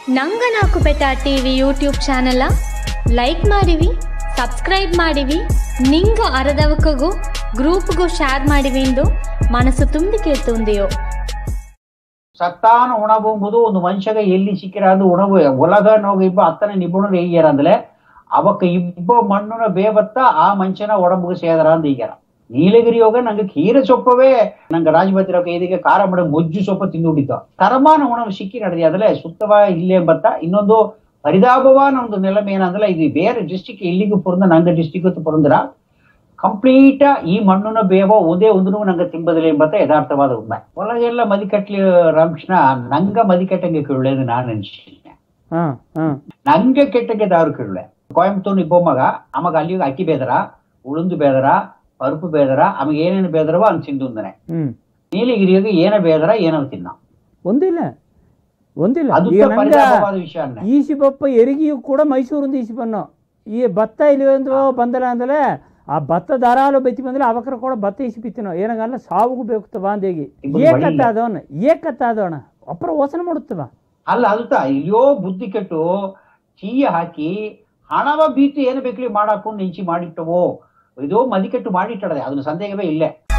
ನಂಗ ನಾಕು ಪೆಟ ಟಿವಿ ಯೂಟ್ಯೂಬ್ ಚಾನಲ ಲೈಕ್ ಮಾಡಿವಿ ಸಬ್ಸ್ಕ್ರೈಬ್ ಮಾಡಿವಿ ನಿಂಗ ಅರದವಕಗೂ ಗ್ರೂಪ್ಗೂ ಶೇರ್ ಮಾಡಿವಿ ಎಂದು ಮನಸ್ಸು ತುಂಬಿ ಕೇಳ್ತುಂದೆಯೋ ಸತ್ತಾನ ಉಣವು ಎಂಬುದು ಒಂದು ಮನುಷ್ಯಗ ಎಲ್ಲಿ ಸಿಕ್ಕಿರ ಅದು ಉಣವು ಒಲಗ ನೋಗ ಇಬ್ಬ ಅತ್ತನ ನಿಪುಣರು ಹೇಗ್ಯಾರ ಅಂದ್ರೆ ಅವಕ್ಕ ಇಬ್ಬ ಮಣ್ಣುನ ಬೇಬತ್ತ ಆ ಮನುಷ್ಯನ ಒಡಂಬುಗ ಸೇದರ ಅಂತ ಈಗ್ಯಾರ ನೀಲಗಿರಿ ಯೋಗ ನಂಗೆ ಕೀರ ಸೊಪ್ಪವೇ ನಂಗೆ ರಾಜಭದ್ರ ಕೈದಿಗೆ ಖಾರ ಮಾಡ ಮೊಜ್ಜು ಸೊಪ್ಪ ತಿಂದು ಬಿಟ್ಟಿದ್ದ ತರಮಾನ ಉಣವು ಸಿಕ್ಕಿ ನಡೆದಿ ಅದಲೆ ಸುತ್ತವ ಇಲ್ಲೇ ಬತ್ತ ಇನ್ನೊಂದು ಪರಿದಾಪವಾನ ಒಂದು ನೆಲಮೆ ಏನಂದ್ರೆ ಇದು ಬೇರೆ ಡಿಸ್ಟಿಕ್ ಎಲ್ಲಿಗೂ ಪುರಂದ ನಂಗೆ ಡಿಸ್ಟಿಕ್ ಪುರಂದರ ಕಂಪ್ಲೀಟ್ ಈ ಮಣ್ಣುನ ಬೇವ ಒಂದೇ ಒಂದು ನಂಗೆ ತಿಂಬದಿಲ್ಲ ಎಂಬತ್ತ ಯಥಾರ್ಥವಾದ ಉண்மை ಒಳಗೆಲ್ಲ ಮದಿಕಟ್ಲಿ ರಾಮಕೃಷ್ಣ ನಂಗ ಮದಿಕಟ್ಟಂಗೆ ಕೇಳಲೇದು ನಾನು ಅನ್ಸಿದ್ದೆ ಹಾ ಹಾ ನಂಗೆ ಕೆಟ್ಟಂಗೆ ದಾರು ಕೇಳಲೆ ಕೋಯಂಬತ್ತೂರ್ ಇಬ್ಬೊಮ್ಮಗ ಅಮಗ ಅಲ್ಲಿ ಅಕ್ಕಿ ಬೇದರ ಉಳುಂದು ಬೇದರ ಪರುಪು ಬೇದರ ಅಮಗೆ ಏನೇನು ಬೇದರವೋ ಅಂದ್ ತಿಂದುಂದನೆ ಹ್ಮ್ ನೀಲಗಿರಿಯಾಗ ಏನ ಬೇದರ ಏನವ ತಿನ್ನ ಒಂದಿಲ್ಲ ಒಂದಿಲ್ಲ ಅದು ಈಗ ನಂಗೆ ಪರಿದಾಪವಾದ ವಿಷಯ ಅನ್ನೆ ಈಸಿಬಪ್ಪ ಎರಿಗಿಯು ಕೂಡ ಮೈಸೂರಿಂದ ಈಸಿ ಬನ್ನು ಈ ಭತ್ತ ಇಲ್ಲಿ ಒಂದು ಬಂದಲ್ಲ ಅಂದಲೆ ಆ ಭತ್ತ ದಾರಾಲು ಬೈತಿ ಬಂದ್ರೆ ಅವಕರ ಕೂಡ ಭತ್ತ ಈಸಿ ಬಿತ್ತಿನೋ ಏನಾಗಲ್ಲ ಸಾವುಗೂ ಬೇಕು ಬಾಂದೇಗಿ ಇಬ್ಬರು ಏಕತ್ತಾದವನ ಏಕತ್ತಾದವನ ಅಪ್ಪರ ವಸನ ಮಾಡುತ್ತವ ಅಲ್ಲ ಅದು ತಾ ಇಲ್ಲಿಯೋ ಬುದ್ಧಿ ಕೆಟ್ಟು ಚೀಯ ಹಾಕಿ ಹಣವ ಬೀತಿ ಏನು ಬೇಕಲಿ ಮಾಡಾಕೊಂಡು ನಿಂಚಿ ಮಾಡಿಟ್ಟವೋ ಇದು ಮದಿಕೆಟ್ಟು ಮಾಡಿಟ್ಟಡದೆ ಅದನ್ನ ಸಂದೇಹವೇ ಇಲ್ಲೇ